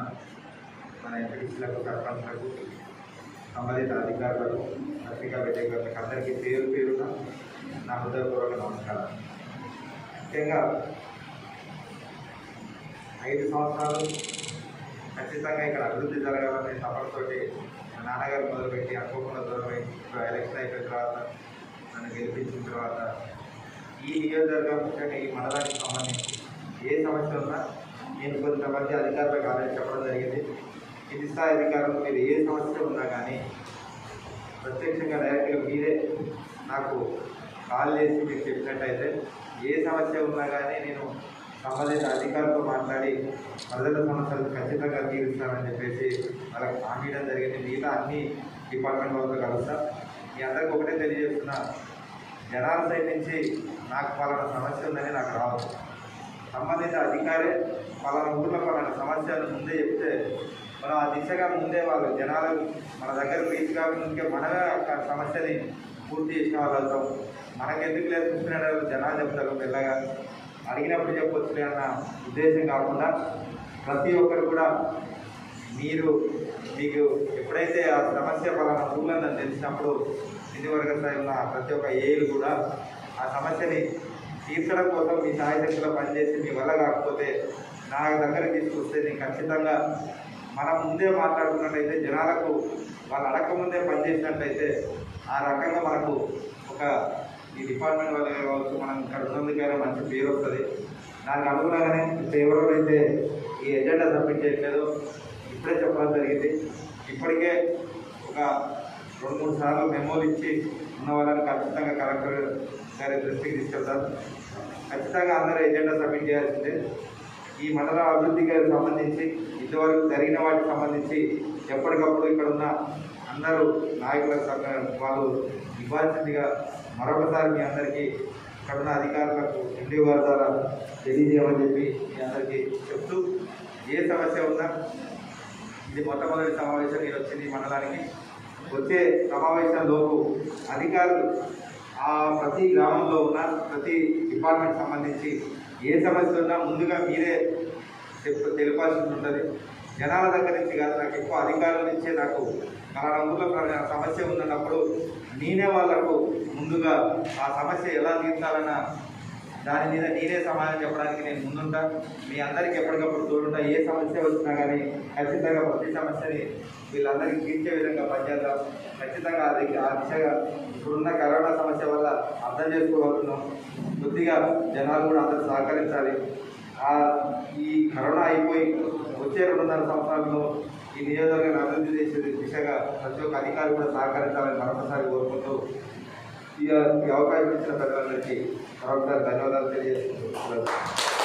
మన ఎంపీటీసీలకు సర్పంచ్లకు సంబంధిత అధికారులకు పత్రికా విలేకరులకు అందరికీ పేరు పేరున నా హృదయపూర్వక నమస్కారం ముఖ్యంగా ఐదు సంవత్సరాలు ఖచ్చితంగా ఇక్కడ అభివృద్ధి జరగాలనే తపనతోటి మా నాన్నగారు మొదలుపెట్టి అనుకోకుండా దూరమై ఇప్పుడు ఎలక్షన్ అయిపోయిన తర్వాత నన్ను గెలిపించిన తర్వాత ఈ నియోజకవర్గం ముఖ్యంగా ఈ మండలానికి సంబంధించి ఏ సమస్య ఉన్నా నేను కొంతమంది అధికారులకు ఆల్రెడీ చెప్పడం జరిగింది కింది స్థాయి అధికారులు మీరు ఏ సమస్య ఉన్నా కానీ ప్రత్యక్షంగా డైరెక్ట్గా మీరే నాకు కాల్ చేసి మీకు చెప్పినట్టయితే ఏ సమస్య ఉన్నా కానీ నేను సంబంధిత అధికారులతో మాట్లాడి ప్రజల సమస్యలు ఖచ్చితంగా తీరుస్తానని చెప్పేసి వాళ్ళకి హామీ ఇవ్వడం జరిగింది మిగతా అన్ని డిపార్ట్మెంట్ వాళ్ళతో కలుస్తా మీ అందరికీ ఒకటే తెలియజేస్తున్నా జనాల సైడ్ నుంచి నాకు పలానా సమస్య ఉందని నాకు రాదు సంబంధిత అధికారే పలానా ఊర్లో పలానా సమస్యలు ముందే చెప్తే మనం ఆ దిశగా ముందే వాళ్ళు జనాలు మన దగ్గర రీచ్ కాకుండా మనమే ఆ సమస్యని పూర్తి చేసిన వాళ్ళు అవుతాం మనకెందుకు లేదు చూసుకునే జనాలు చెప్తారు మెల్లగా అడిగినప్పుడు చెప్పొచ్చులే అన్న ఉద్దేశం కాకుండా ప్రతి ఒక్కరు కూడా మీరు మీకు ఎప్పుడైతే ఆ సమస్య పలానా ఊళ్ళని తెలిసినప్పుడు కింది వర్గ స్థాయి ఉన్న ప్రతి ఒక్క ఏలు కూడా ఆ సమస్యని తీర్చడం కోసం మీ సాయశక్తిలో పనిచేసి మీ వల్ల కాకపోతే నా దగ్గర తీసుకొస్తే నేను ఖచ్చితంగా మనం ముందే మాట్లాడుకున్నట్టయితే జనాలకు వాళ్ళు అడగకముందే పనిచేసినట్టయితే ఆ రకంగా మనకు ఒక ఈ డిపార్ట్మెంట్ వాళ్ళే కావచ్చు మనం ఇక్కడ ఉన్నందుకైనా మంచి పేరు వస్తుంది దానికి అనుగుణంగానే ఇప్పుడు ఎవరెవరైతే ఈ ఎజెండా సబ్మిట్ చేయట్లేదో ఇప్పుడే చెప్పడం జరిగింది ఇప్పటికే ఒక రెండు మూడు సార్లు మెమోలు ఇచ్చి ఉన్న వాళ్ళని ఖచ్చితంగా కలెక్టర్ గారి దృష్టికి తీసుకెళ్తారు ఖచ్చితంగా అందరూ ఎజెండా సబ్మిట్ చేయాల్సిందే ఈ మండల అభివృద్ధికి సంబంధించి ఇంతవరకు జరిగిన వాటికి సంబంధించి ఎప్పటికప్పుడు ఇక్కడ ఉన్న అందరూ నాయకుల సంఘ- వాళ్ళు ఇవ్వాల్సిందిగా మరొకసారి మీ అందరికీ ఇక్కడ ఉన్న అధికారులకు ఎండి గారి ద్వారా తెలియజేయమని చెప్పి మీ అందరికీ చెప్తూ ఏ సమస్య ఉన్నా ఇది మొట్టమొదటి సమావేశం నేను వచ్చింది ఈ మండలానికి వచ్చే సమావేశంలోపు అధికారులు ఆ ప్రతి గ్రామంలో ఉన్న ప్రతి డిపార్ట్మెంట్ సంబంధించి ఏ సమస్య ఉన్నా ముందుగా మీరే చెప్పు తెలిపాల్సి ఉంటుంది జనాల దగ్గర నుంచి కాదు నాకు ఎక్కువ అధికారుల నుంచే నాకు పలానా ఊళ్ళో పలానా సమస్య ఉన్నప్పుడు నేనే వాళ్ళకు ముందుగా ఆ సమస్య ఎలా తీర్చాలన్న దాని మీద నేనే సమాధానం చెప్పడానికి నేను ముందుంటా మీ అందరికీ ఎప్పటికప్పుడు తోడుంటా ఏ సమస్య వచ్చినా కానీ ఖచ్చితంగా ప్రతి సమస్యని వీళ్ళందరికీ తీర్చే విధంగా పనిచేద్దాం ఖచ్చితంగా అది ఆ దిశగా ఇప్పుడున్న కరోనా సమస్య వల్ల అర్థం చేసుకోగలుగుతున్నాం కొద్దిగా జనాలు కూడా అందరూ సహకరించాలి ఆ ఈ కరోనా అయిపోయి వచ్చే రెండున్నర సంవత్సరాల్లో ఈ నియోజకవర్గాన్ని అభివృద్ధి చేసే దిశగా ప్రతి ఒక్క అధికారి కూడా సహకరించాలని మరొకసారి కోరుకుంటూ ఈ ఈ అవకాశం ఇచ్చిన ప్రజలందరికీ మరొకసారి ధన్యవాదాలు తెలియజేస్తున్నాను